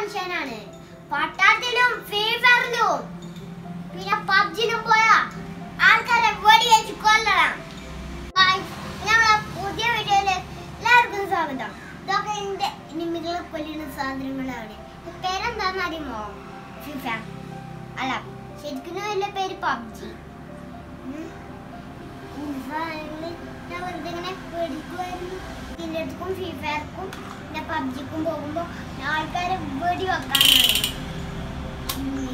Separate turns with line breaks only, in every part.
കൺഷനാണ് പട്ടാളത്തിലും free ഫയറിലും പിന്നെ പബ്ജിലും പോയ ആൾക്കാരെ വെടി വെച്ച് കൊല്ലണം Guys, ഞങ്ങളെ പുതിയ വീഡിയോയില് എല്ലാവർക്കും സ്വാഗതം ഇതൊക്കെ എന്റെ നിമികളെ കൊല്ലുന്ന സാധനങ്ങളാണ് ഇത് പേരെന്താന്ന് അറിയുമോ ഫിഫ അല്ല ശരിക്കും വലിയ പേര് പബ്ജി ഞാൻ വെറുതെ ഇങ്ങനെ പേടിക്കുമായിരുന്നു ഇതിൻ്റെ അടുത്തും ഫ്രീ ഫയർക്കും പിന്നെ പബ്ജിക്കും പോകുമ്പോൾ ആൾക്കാരെ വെടി വെക്കാനാണ് ഉം.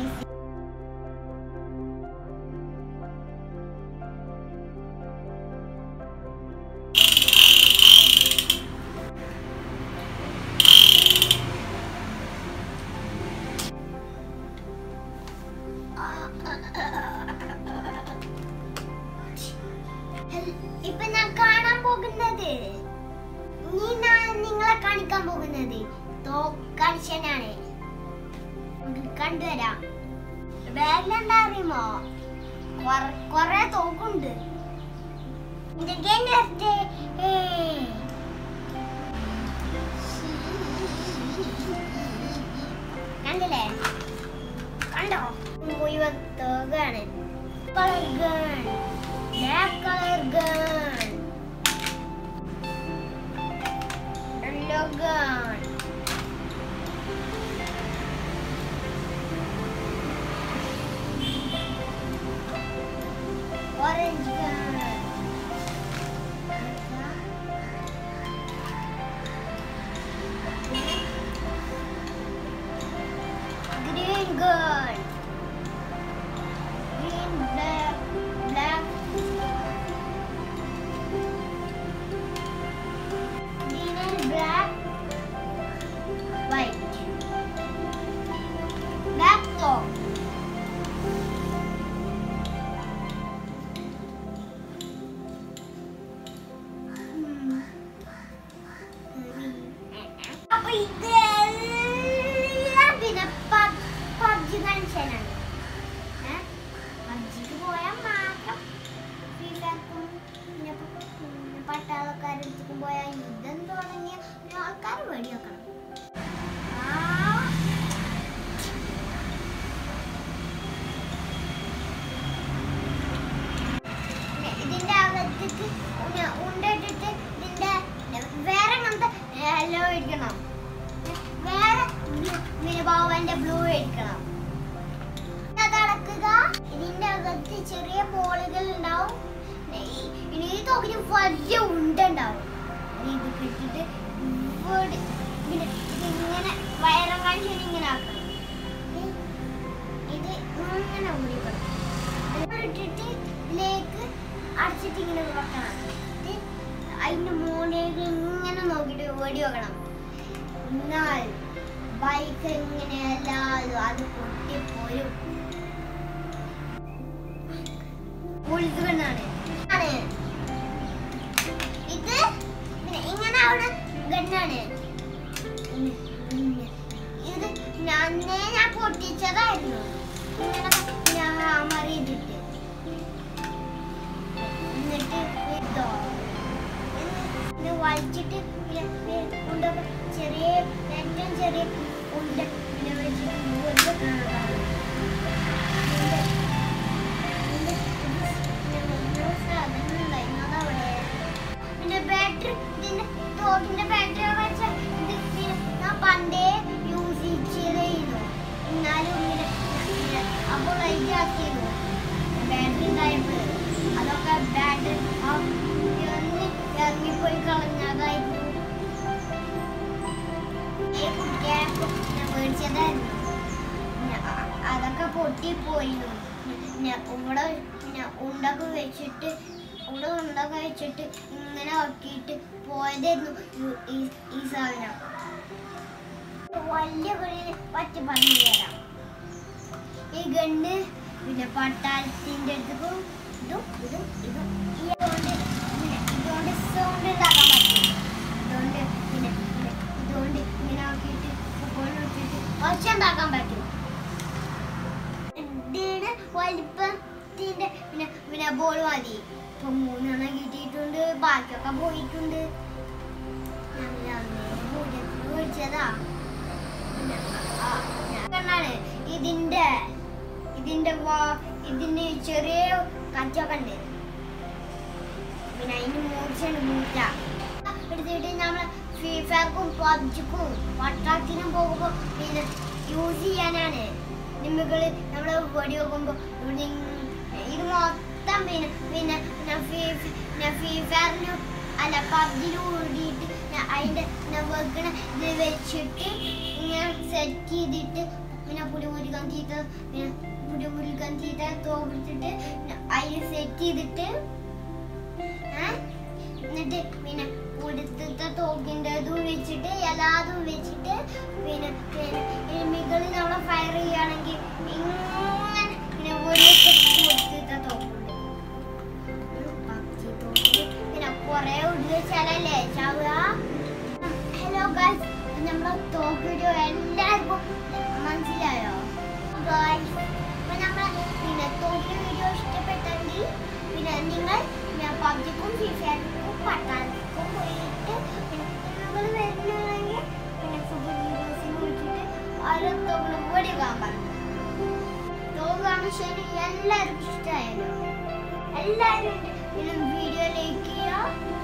ഇപ്പൊ ഞാൻ കാണാൻ പോകുന്നത് ഇനി ഞാൻ നിങ്ങളെ കാണിക്കാൻ പോകുന്നത് തോക്കണിശനാണ് നമുക്ക് കണ്ടുവരാം ബാഗിലെന്താ അറിയുമോ കൊറ- കൊറേ തോക്കുണ്ട് ഇതൊക്കെ നേരത്തെ ഏ. കണ്ടില്ലേ കണ്ടോ മുഴുവൻ തോക്കാണ് colour gun black colour gun yellow gun orange gun green gun green, black, black. Green and black, white. Black top. അപ്പൊ ഇതെല്ലാം പിന്നെ പബ്ജി കാണിച്ചാലാണ് പബ്ജിക്ക് പോയാൽ മാത്രം വീട്ടിലാർക്കും പിന്നെ പ- പിന്നെ പട്ടാളക്കാരെടുത്തും പോയാൽ യുദ്ധം തുടങ്ങിയ ആൾക്കാർ വെടിവെക്കണം ആ. പിന്നെ ഇതിന്റെ അകത്തേക്ക് ഉണ്ട- ഉണ്ടിട്ടിട്ട് ഇതിന്റെ വേറെ അങ്ങനത്തെ യെല്ലോ മേടിക്കണം വേറെ മിനിബാവന്റെ ബ്ലൂ മേടിക്കണം അതടക്കുക ഇതിന്റെ അകത്ത് ചെറിയ ബോളുകൾ ഉണ്ടാവും ഈ- ഇനി ഈ തോക്കിന് വലിയ ഉണ്ട ഉണ്ടാവും ഇനി ഇത് കിട്ടിട്ട് ഇവിടെ ഇങ്ങനെ ഇതിങ്ങനെ വയറം കാണിച്ച് ഇങ്ങനെ ആക്കണം ഈ- ഇത് ഇങ്ങനെ ഊരിക്കണം എന്നിട്ട് ഇട്ടിട്ട് ഇതിലേക്ക് അടച്ചിട്ട് ഇങ്ങനെ വെക്കണം ഇത് അതിന്റെ മുകളിലേക്ക് ഇങ്ങനെ നോക്കിയിട്ട് വെടി വെക്കണം എന്നാൽ ബൈക്ക് എങ്ങനെയല്ല അത് പൊട്ടിപ്പോരും ഉൾഗണ്ണാണ് ആണ് ഇത് പിന്നെ ഇങ്ങനെ അവിടെ ഗണ്ണാണ് ഇത് ഞാൻ അന്നേ ഞാൻ പൊട്ടിച്ചതായിരുന്നു ഇങ്ങനെ ഞാൻ ഹാമർ ചെയ്തിട്ട് എന്നിട്ട് ഇതോ ഇത് വലിച്ചിട്ട് പിന്നെ പിന്നെ ഉണ്ടൊക്കെ ചെറിയ ഏറ്റവും ചെറിയ ഉണ്ട പിന്നെ വെച്ചിട്ട് വെറുതെ കാണാം പിന്നെ ബാറ്ററി ഇതിന്റെ തോക്കിന്റെ ബാറ്ററി വെച്ചാൽ ഇത് പിന്നെ ഞാൻ പണ്ടേ യൂസ് ചെയ്തിരുന്നു എന്നാലും ഇങ്ങനെ ഇങ്ങനെ അപ്പോൾ ലൈറ്റ് ആക്കിയിരുന്നു ബാറ്ററി ഉണ്ടായപ്പോൾ അതൊക്കെ ബാറ്ററി ഇറങ്ങി ഇറങ്ങിപ്പോയി കളഞ്ഞതായിരുന്നു ഈ കുട്ടിയായപ്പോൾ ഞാൻ മേടിച്ചതായിരുന്നു പിന്നെ അ- അതൊക്കെ പൊട്ടിപ്പോയിരുന്നു പിന്നെ ഇവിടെ പിന്നെ ഉണ്ടൊക്കെ വെച്ചിട്ട് ഇവിടെ ഉണ്ടൊക്കെ വെച്ചിട്ട് ഇങ്ങനെ ആക്കിയിട്ട് പോയതായിരുന്നു ഈ- ഈ- ഈ സാധനം വലിയ കളി പറ്റി പറഞ്ഞു തരാം ഈ ഗണ്ണ് പിന്നെ പട്ടാളത്തിൻ്റെ അടുത്തും ഇതും ഇതും ഇതും ഈ ഇതുകൊണ്ട് പിന്നെ ഇതുകൊണ്ട് സൗണ്ട് ഉണ്ടാക്കാൻ പറ്റും ഇതുകൊണ്ട് പിന്നെ പിന്നെ ഇതുകൊണ്ട് ഇങ്ങനെ ആക്കിയിട്ട് ഫോൺ വെച്ചിട്ട് ഒച്ച ഉണ്ടാക്കാൻ പറ്റും ഇതിന് വലിപ്പത്തിന്റെ പിന്നെ പിന്നെ ബോൾ മതി ഇപ്പൊ മൂന്നെണ്ണം കിട്ടിയിട്ടുണ്ട് ബാക്കിയൊക്കെ പോയിട്ടുണ്ട് ഞങ്ങൾ അന്നേ പൂജ്യത്തിന് മേടിച്ചതാ പിന്നെ ഇതിന്റെ ഇതിന്റെ വാ- ഇതിന് ചെറിയ കച്ചൊക്കെ ഉണ്ട് പിന്നെ അതിന് മൂർച്ചയുണ്ട് മൂർച്ച എടുത്തിട്ട് നമ്മള് ഫ്രീ ഫയർക്കും പബ്ജിക്കും പട്ടാക്കിനും പോകുമ്പോ പിന്നെ യൂസ് ചെയ്യാനാണ് നിമ്മികള് നമ്മള് വെടി വെക്കുമ്പോ ഇവിടെ ഇങ് ഇത് മൊത്തം പിന്നെ പിന്നെ പിന്നെ ഫ്രീ പിന്നെ ഫ്രീ ഫയറിന് അല്ല പബ്ജിയിൽ കൂടിയിട്ട് ഞാൻ അതിന്റെ ഞാൻ വെക്കണ ഇത് വെച്ചിട്ട് ഇങ്ങനെ സെറ്റ് ചെയ്തിട്ട് പിന്നെ പുടി മുരുകൻ ചീത്ത പിന്നെ പുടി മുരുകൻ ചീത്ത തോപ്പിച്ചിട്ട് അതിൽ സെറ്റ് ചെയ്തിട്ട് ഏ? എന്നിട്ട് പിന്നെ ഉടുത്തത്തെ തോക്കിൻ്റെതും വെച്ചിട്ട് എല്ലാതും വെച്ചിട്ട് പിന്നെ പിന്നെ എരുമികൾ നമ്മളെ ഫയർ ചെയ്യുകയാണെങ്കിൽ ഇങ്ങനെ പിന്നെ ഒരു ഉടുത്തത്തെ തോക്കുണ്ട് ഒരു പച്ചി തോക്ക് പിന്നെ കുറെ ഉള്ളിൽ വെച്ചാലല്ലേ ചാവുക ഹലോ ഗൈസ് നമ്മളെ തോക്ക് വീഡിയോ എല്ലാവർക്കും മനസ്സിലായോ ഗൈസ് അപ്പൊ നമ്മളെ പിന്നെ തോക്കിന്റെ വീഡിയോ ഇഷ്ടപ്പെട്ടെങ്കിൽ പിന്നെ നിങ്ങൾ പിന്നെ പബ്ജിക്കും ഫ്രീ ഫയറിനും പട്ടാളത്തിക്കും പോയിട്ട് പിന്നെ നിങ്ങൾ വരുന്നതാണെങ്കിൽ പിന്നെ ഫുട്ബോൾ വീഡിയോസിന് വിളിച്ചിട്ട് ഓരോ തോക്കിനും കൂടി കാണാൻ തോക്ക് കാണാൻ ശരി എല്ലാവർക്കും ഇഷ്ടമായല്ലോ എല്ലാവരും പിന്നെ വീഡിയോ ലൈക്ക് ചെയ്യുക